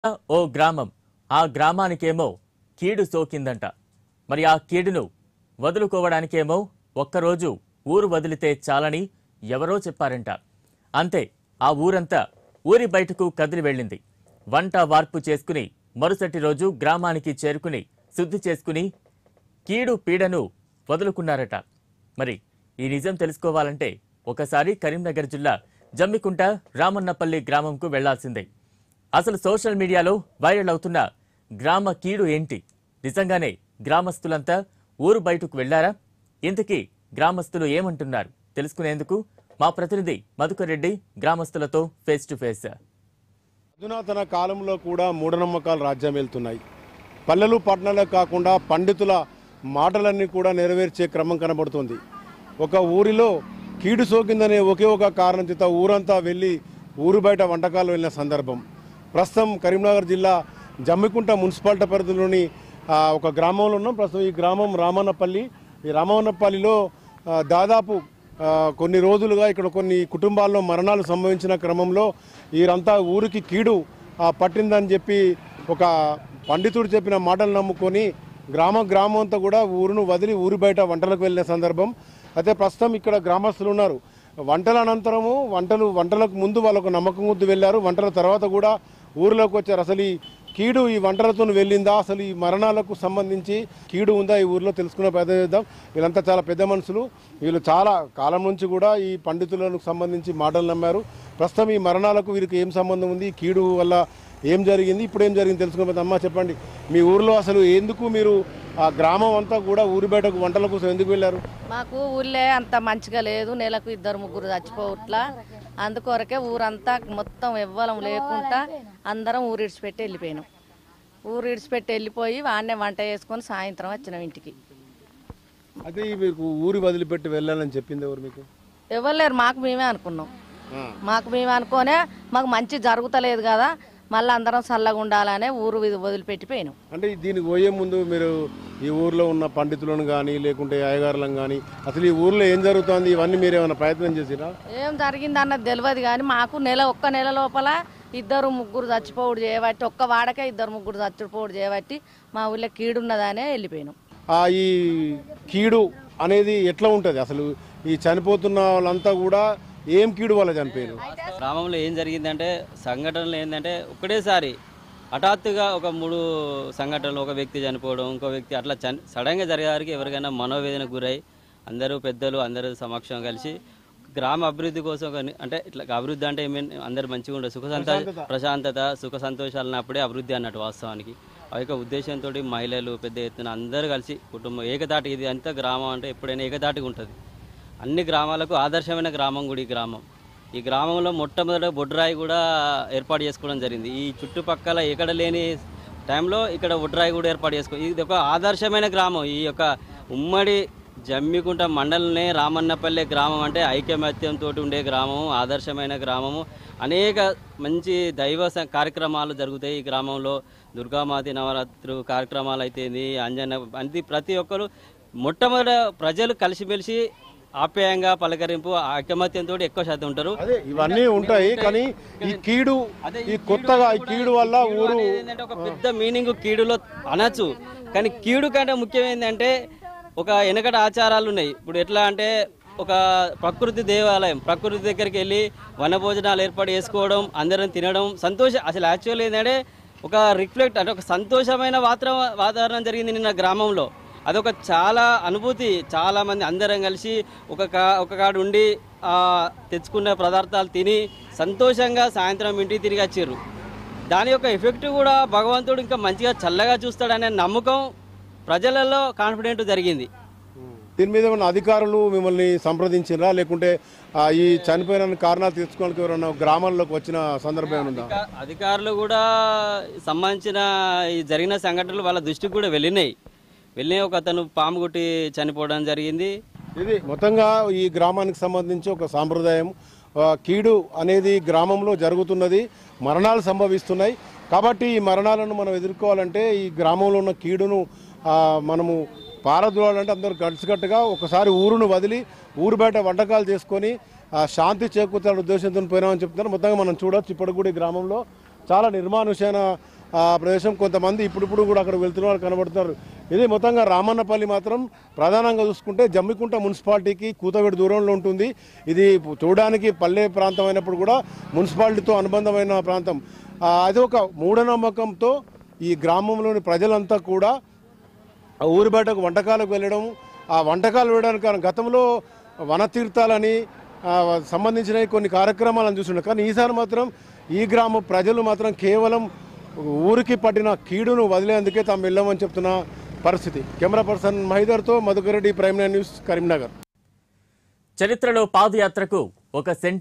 ఓ గ్రామం ఆ గ్రామానికేమో కీడు సోకిందంట మరి ఆ కీడును వదులుకోవడానికేమో ఒక్కరోజు ఊరు వదిలితే చాలని ఎవరో చెప్పారంట అంతే ఆ ఊరంతా ఊరి బయటకు కదిలి వెళ్ళింది వంట వార్పు చేసుకుని మరుసటి రోజు గ్రామానికి చేరుకుని శుద్ధి చేసుకుని కీడు పీడను వదులుకున్నారట మరి ఈ నిజం తెలుసుకోవాలంటే ఒకసారి కరీంనగర్ జిల్లా జమ్మికుంట రామన్నపల్లి గ్రామంకు వెళ్లాల్సిందే అసలు సోషల్ మీడియాలో వైరల్ అవుతున్న గ్రామ కీడు ఏంటి నిజంగానే గ్రామస్తులంతా ఊరు బయటకు వెళ్లారా ఇంతకీ గ్రామస్తులు ఏమంటున్నారు తెలుసుకునేందుకు మా ప్రతినిధి మధుకర్ రెడ్డి గ్రామస్తులతో ఫేస్ టు ఫేస్ అధునాతన కాలంలో కూడా మూఢనమ్మకాలు రాజ్యం వెళ్తున్నాయి పల్లెలు పట్టణాలే కాకుండా పండితుల మాటలన్నీ కూడా నెరవేర్చే క్రమం కనబడుతుంది ఒక ఊరిలో కీడు సోకిందనే ఒకే ఒక కారణం చేత ఊరంతా వెళ్ళి ఊరు బయట వంటకాలు వెళ్ళిన సందర్భం ప్రస్తుతం కరీంనగర్ జిల్లా జమ్మికుంట మున్సిపాలిటీ పరిధిలోని ఆ, ఒక గ్రామంలో ఉన్నాం ప్రస్తుతం ఈ గ్రామం రామన్నపల్లి ఈ రామన్నపల్లిలో ఆ, దాదాపు ఆ, కొన్ని రోజులుగా ఇక్కడ కొన్ని కుటుంబాల్లో మరణాలు సంభవించిన క్రమంలో వీరంతా ఊరికి కీడు ఆ, పట్టిందని చెప్పి ఒక పండితుడు చెప్పిన మాటలు నమ్ముకొని గ్రామ గ్రామం అంతా కూడా ఊరును వదిలి ఊరి బయట వంటలకు వెళ్ళిన సందర్భం అయితే ప్రస్తుతం ఇక్కడ గ్రామస్తులు ఉన్నారు వంటల అనంతరము వంటలు వంటలకు ముందు వాళ్ళకు నమ్మకం ముద్దు వెళ్ళారు వంటల తర్వాత కూడా ఊరిలోకి వచ్చారు అసలు ఈ కీడు ఈ వంటలతో వెళ్ళిందా అసలు ఈ మరణాలకు సంబంధించి కీడు ఉందా ఈ ఊరిలో తెలుసుకునే ప్రయత్నం చేద్దాం వీళ్ళంతా చాలా పెద్ద మనుషులు వీళ్ళు చాలా కాలం నుంచి కూడా ఈ పండితులకు సంబంధించి మాటలు నమ్మారు ప్రస్తుతం ఈ మరణాలకు వీరికి ఏం సంబంధం ఉంది ఈ కీడు వల్ల ఏం జరిగింది ఇప్పుడు ఏం జరిగింది తెలుసుకునే ప్రయత్నం. అమ్మా చెప్పండి మీ ఊరిలో అసలు ఎందుకు మీరు ఆ గ్రామం అంతా కూడా ఊరి బయటకు వంటల కోసం ఎందుకు వెళ్ళారు మాకు ఊళ్ళే అంత మంచిగా లేదు నెలకు ఇద్దరు ముగ్గురు చచ్చిపోవట్లా అందుకొరకే ఊరంతా మొత్తం ఎవ్వరం లేకుండా అందరం ఊరు ఇడిచిపెట్టి వెళ్ళిపోయినాం ఊరు ఇడిచిపెట్టి వెళ్ళిపోయి వాడినే వంట చేసుకొని సాయంత్రం వచ్చినాం ఇంటికి అయితే ఈ మీకు ఊరి వదిలిపెట్టి వెళ్ళాలని చెప్పింది ఎవరు మీకు ఎవరు లేరు మాకు మేమే అనుకున్నాం మాకు మేము అనుకోనే మాకు మంచి జరుగుతలేదు కదా మళ్ళీ అందరం చల్లగా ఉండాలనే ఊరు ఇది వదిలిపెట్టిపోయినాం అంటే దీనికి పోయే ముందు మీరు ఈ ఊర్లో ఉన్న పండితులను కానీ లేకుంటే అయ్యగారులను కానీ అసలు ఈ ఊర్లో ఏం జరుగుతోంది ఇవన్నీ మీరు ఏమైనా ప్రయత్నం చేసిరా ఏం జరిగింది అన్నది తెలియదు కానీ మాకు నెల ఒక్క నెల లోపల ఇద్దరు ముగ్గురు చచ్చిపోవుడు చేయబట్టి ఒక్క వాడకే ఇద్దరు ముగ్గురు చచ్చిపోవుడు చేయబట్టి మా ఊళ్ళో కీడున్నదనే వెళ్ళిపోయినాం ఆ ఈ కీడు అనేది ఎట్లా ఉంటుంది అసలు ఈ చనిపోతున్న వాళ్ళంతా కూడా ఏం కీడు వల్ల చనిపోయారు గ్రామంలో ఏం జరిగిందంటే సంఘటనలు ఏంటంటే ఒకటేసారి హఠాత్తుగా ఒక మూడు సంఘటనలు ఒక వ్యక్తి చనిపోవడం ఇంకో వ్యక్తి అట్లా చని సడన్గా జరిగేవారికి ఎవరికైనా మనోవేదనకు గురై అందరూ పెద్దలు అందరూ సమక్షం కలిసి గ్రామ అభివృద్ధి కోసం ఒక ని- అంటే ఇట్లా అభివృద్ధి అంటే ఏమీ అందరు మంచిగా ఉండదు సుఖ సంతో ప్రశాంతత సుఖ సంతోషాలు ఉన్నప్పుడే అభివృద్ధి అన్నట్టు వాస్తవానికి ఆ యొక్క ఉద్దేశంతో మహిళలు పెద్ద ఎత్తున అందరూ కలిసి కుటుంబం ఏకతాటి ఇది అంతా గ్రామం అంటే ఎప్పుడైనా ఏకతాటిగా ఉంటుంది అన్ని గ్రామాలకు ఆదర్శమైన గ్రామం కూడా ఈ గ్రామం ఈ గ్రామంలో మొట్టమొదట బొడ్రాయి కూడా ఏర్పాటు చేసుకోవడం జరిగింది ఈ చుట్టుపక్కల ఎక్కడ లేని టైంలో ఇక్కడ బొడ్రాయి కూడా ఏర్పాటు చేసుకో ఇది ఒక ఆదర్శమైన గ్రామం ఈ యొక్క ఉమ్మడి జమ్మికుంట మండలనే రామన్నపల్లె గ్రామం అంటే ఐకమత్యంతో ఉండే గ్రామం ఆదర్శమైన గ్రామము అనేక మంచి దైవ స- కార్యక్రమాలు జరుగుతాయి ఈ గ్రామంలో దుర్గామాతి నవరాత్రు కార్యక్రమాలు అయితేంది అంజన అది ప్రతి ఒక్కరు మొట్టమొదట ప్రజలు కలిసిమెలిసి ఆప్యాయంగా పలకరింపు ఐకమత్యంతో ఎక్కువ శాతం ఉంటారు అదే ఇవన్నీ ఉంటాయి కానీ ఈ కీడు ఈ కొత్తగా ఈ కీడు వల్ల ఊరు అనేది ఏంటంటే ఒక పెద్ద మీనింగ్ కీడులో అనొచ్చు కానీ కీడు కంటే ముఖ్యం ఏంటంటే ఒక వెనకట ఆచారాలు ఉన్నాయి ఇప్పుడు ఎట్లా అంటే ఒక ప్రకృతి దేవాలయం ప్రకృతి దగ్గరికి వెళ్ళి వనభోజనాలు ఏర్పాటు చేసుకోవడం అందరం తినడం సంతోష అసలు యాక్చువల్ ఏంటంటే ఒక రిఫ్లెక్ట్ అంటే ఒక సంతోషమైన వాతావరణం వాతావరణం జరిగింది నిన్న గ్రామంలో అదొక చాలా అనుభూతి చాలా మంది అందరం కలిసి ఒక కా ఒక కాడు ఉండి ఆ, తెచ్చుకున్న పదార్థాలు తిని సంతోషంగా సాయంత్రం ఇంటికి తిరిగి వచ్చారు దాని యొక్క ఎఫెక్ట్ కూడా భగవంతుడు ఇంకా మంచిగా చల్లగా చూస్తాడనే నమ్మకం ప్రజలలో కాన్ఫిడెంట్ జరిగింది దీని మీద ఏమైనా అధికారులు మిమ్మల్ని సంప్రదించారా లేకుంటే ఆ, ఈ చనిపోయిన కారణాలు తెలుసుకోవడానికి ఎవరైనా గ్రామాల్లోకి వచ్చిన సందర్భం ఏమైనా ఉందా అధికా- అధికారులు కూడా సంబంధించిన ఈ జరిగిన సంఘటనలు వాళ్ళ దృష్టికి కూడా వెళ్ళినాయి వెళ్ళినాయి ఒక అతను పాము కొట్టి చనిపోవడం జరిగింది ఇది మొత్తంగా ఈ గ్రామానికి సంబంధించి ఒక సాంప్రదాయం ఆ, కీడు అనేది గ్రామంలో జరుగుతున్నది మరణాలు సంభవిస్తున్నాయి కాబట్టి ఈ మరణాలను మనం ఎదుర్కోవాలంటే ఈ గ్రామంలో ఉన్న కీడును ఆ, మనము పారద్రోలాలంటే అందరూ కలిసికట్టుగా ఒకసారి ఊరును వదిలి ఊరు బయట వంటకాలు చేసుకొని ఆ, శాంతి చేకూర్చాలనే ఉద్దేశంతో పోయినామని చెప్తున్నారు మొత్తంగా మనం చూడొచ్చు ఇప్పటికి కూడా ఈ గ్రామంలో చాలా నిర్మానుషమైన ఆ ప్రదేశం కొంతమంది ఇప్పుడిప్పుడు కూడా అక్కడ వెళ్తున్న వాళ్ళు కనబడుతున్నారు ఇది మొత్తంగా రామన్నపల్లి మాత్రం ప్రధానంగా చూసుకుంటే జమ్మికుంట మున్సిపాలిటీకి కూతవేడు దూరంలో ఉంటుంది ఇది చూడడానికి పల్లె ప్రాంతం అయినప్పుడు కూడా మున్సిపాలిటీతో అనుబంధమైన ప్రాంతం ఆ, అది ఒక మూఢనమ్మకంతో ఈ గ్రామంలోని ప్రజలంతా కూడా ఆ ఊరి బయటకు వంటకాలకు వెళ్ళడం ఆ వంటకాలు వేయడానికి కారణం గతంలో వనతీర్థాలని ఆ, సంబంధించిన కొన్ని కార్యక్రమాలను చూస్తుండే కానీ ఈసారి మాత్రం ఈ గ్రామ ప్రజలు మాత్రం కేవలం ఊరికి పట్టిన కీడును వదిలేందుకే తాము వెళ్ళామని చెప్తున్న పరిస్థితి కెమెరా పర్సన్ మహిదర్తో Madhukar Reddy prime nine news Karimnagar చరిత్రలో పాదయాత్రకు ఒక సెంటి